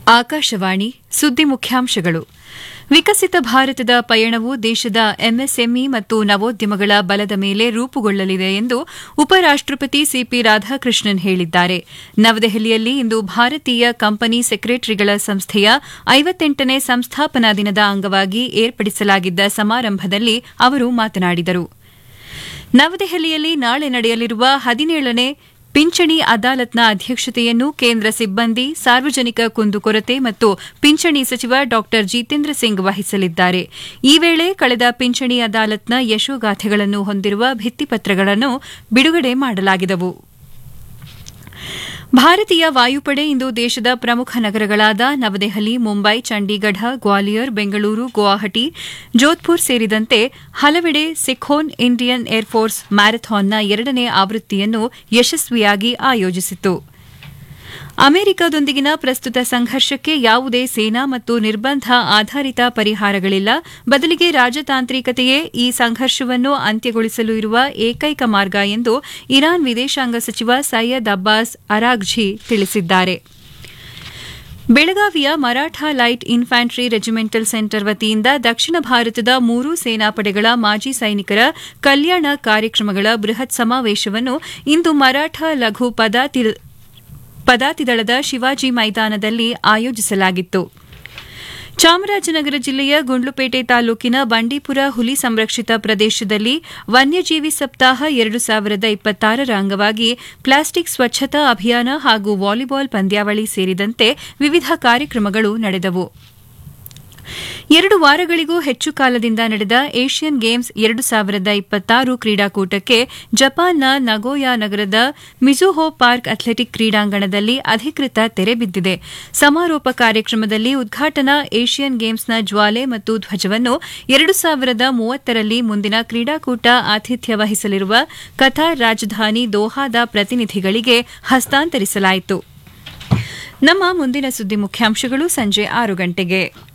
ಆಕಾಶವಾಣಿ ಸುದ್ದಿ ಮುಖ್ಯಾಂಶಗಳು ವಿಕಸಿತ ಭಾರತದ ಪಯಣವು ದೇಶದ ಎಂಎಸ್ಎಂಇ ಮತ್ತು ನವೋದ್ಯಮಗಳ ಬಲದ ಮೇಲೆ ರೂಪುಗೊಳ್ಳಲಿದೆ ಎಂದು ಉಪರಾಷ್ಟಪತಿ ಸಿಪಿ ರಾಧಾಕೃಷ್ಣನ್ ಹೇಳಿದ್ದಾರೆ ನವದೆಹಲಿಯಲ್ಲಿ ಇಂದು ಭಾರತೀಯ ಕಂಪನಿ ಸೆಕ್ರೆಟರಿಗಳ ಸಂಸ್ಥೆಯ ಐವತ್ತೆಂಟನೇ ಸಂಸ್ಥಾಪನಾ ದಿನದ ಅಂಗವಾಗಿ ಏರ್ಪಡಿಸಲಾಗಿದ್ದ ಸಮಾರಂಭದಲ್ಲಿ ಅವರು ಮಾತನಾಡಿದರು ನವದೆಹಲಿಯಲ್ಲಿ ನಾಳೆ ನಡೆಯಲಿರುವ ಹದಿನೇಳನೇ ಪಿಂಚಣಿ ಅದಾಲತ್ನ ಅಧ್ಯಕ್ಷತೆಯನ್ನು ಕೇಂದ್ರ ಸಿಬ್ಬಂದಿ ಸಾರ್ವಜನಿಕ ಕುಂದುಕೊರತೆ ಮತ್ತು ಪಿಂಚಣಿ ಸಚಿವ ಡಾ ಜಿತೇಂದ್ರ ಸಿಂಗ್ ವಹಿಸಲಿದ್ದಾರೆ ಈ ವೇಳೆ ಕಳೆದ ಪಿಂಚಣಿ ಅದಾಲತ್ನ ಯಶೋಗಾಥೆಗಳನ್ನು ಹೊಂದಿರುವ ಭಿತ್ತಿಪತ್ರಗಳನ್ನು ಬಿಡುಗಡೆ ಮಾಡಲಾಗಿದವು ಭಾರತೀಯ ವಾಯುಪಡೆ ಇಂದು ದೇಶದ ಪ್ರಮುಖ ನಗರಗಳಾದ ನವದೆಹಲಿ ಮುಂಬೈ ಚಂಡೀಗಢ ಗ್ವಾಲಿಯರ್ ಬೆಂಗಳೂರು ಗುವಾಹಟಿ ಜೋಧ್ಪುರ್ ಸೇರಿದಂತೆ ಹಲವೆಡೆ ಸಿಖೋನ್ ಇಂಡಿಯನ್ ಏರ್ಫೋರ್ಸ್ ಮ್ಯಾರಥಾನ್ನ ಎರಡನೇ ಆವೃತ್ತಿಯನ್ನು ಯಶಸ್ವಿಯಾಗಿ ಆಯೋಜಿಸಿತು ಅಮೆರಿಕದೊಂದಿಗಿನ ಪ್ರಸ್ತುತ ಸಂಘರ್ಷಕ್ಕೆ ಯಾವುದೇ ಸೇನಾ ಮತ್ತು ನಿರ್ಬಂಧ ಆಧಾರಿತ ಪರಿಹಾರಗಳಿಲ್ಲ ಬದಲಿಗೆ ರಾಜತಾಂತ್ರಿಕತೆಯೇ ಈ ಸಂಘರ್ಷವನ್ನು ಅಂತ್ಯಗೊಳಿಸಲು ಇರುವ ಏಕೈಕ ಮಾರ್ಗ ಎಂದು ಇರಾನ್ ವಿದೇಶಾಂಗ ಸಚಿವ ಸೈಯದ್ ಅಬ್ಬಾಸ್ ಅರಾಘ್ಜಿ ತಿಳಿಸಿದ್ದಾರೆ ಬೆಳಗಾವಿಯ Maratha light infantry regimental centre ವತಿಯಿಂದ ದಕ್ಷಿಣ ಭಾರತದ ಮೂರೂ ಸೇನಾಪಡೆಗಳ ಮಾಜಿ ಸೈನಿಕರ ಕಲ್ಯಾಣ ಕಾರ್ಯಕ್ರಮಗಳ ಬೃಹತ್ ಸಮಾವೇಶವನ್ನು ಇಂದು ಮರಾಠ ಲಘು ಪದಾತಿದಳದ ಶಿವಾಜಿ ಮೈದಾನದಲ್ಲಿ ಆಯೋಜಿಸಲಾಗಿತ್ತು ಚಾಮರಾಜನಗರ ಜಿಲ್ಲೆಯ ಗುಂಡ್ಲುಪೇಟೆ ತಾಲೂಕಿನ ಬಂಡೀಪುರ ಹುಲಿ ಸಂರಕ್ಷಿತ ಪ್ರದೇಶದಲ್ಲಿ ವನ್ಯಜೀವಿ ಸಪ್ತಾಹ ಎರಡು ಸಾವಿರದ ಇಪ್ಪತ್ತಾರರ ಅಂಗವಾಗಿ ಪ್ಲಾಸ್ಟಿಕ್ ಸ್ವಚ್ಛತಾ ಅಭಿಯಾನ ಹಾಗೂ ವಾಲಿಬಾಲ್ ಪಂದ್ಯಾವಳಿ ಸೇರಿದಂತೆ ವಿವಿಧ ಕಾರ್ಯಕ್ರಮಗಳು ನಡೆದವು ಎರಡು ವಾರಗಳಿಗೂ ಹೆಚ್ಚು ಕಾಲದಿಂದ ನಡೆದ ಏಷ್ಯನ್ ಗೇಮ್ಸ್ ಎರಡು ಸಾವಿರದ ಇಪ್ಪತ್ತಾರು ಕ್ರೀಡಾಕೂಟಕ್ಕೆ ಜಪಾನ್ನ ನಗೋಯಾ ನಗರದ ಮಿಜುಹೋ ಪಾರ್ಕ್ ಅಥ್ಲೆಟಿಕ್ ಕ್ರೀಡಾಂಗಣದಲ್ಲಿ ಅಧಿಕೃತ ತೆರೆ ಬಿದ್ದಿದೆ ಸಮಾರೋಪ ಕಾರ್ಯಕ್ರಮದಲ್ಲಿ ಉದ್ಘಾಟನಾ ಏಷ್ಯನ್ ಗೇಮ್ಸ್ನ ಜ್ವಾಲೆ ಮತ್ತು ಧ್ವಜವನ್ನು ಎರಡು ಸಾವಿರದ ಮೂವತ್ತರಲ್ಲಿ ಮುಂದಿನ ಕ್ರೀಡಾಕೂಟ ಆತಿಥ್ಯ ವಹಿಸಲಿರುವ ಕತಾರ್ ರಾಜಧಾನಿ ದೋಹಾದ ಪ್ರತಿನಿಧಿಗಳಿಗೆ ಹಸ್ತಾಂತರಿಸಲಾಯಿತು ನಮ್ಮ ಮುಂದಿನ ಸುದ್ದಿ ಮುಖ್ಯಾಂಶಗಳು ಸಂಜೆ ಆರು ಗಂಟೆಗೆ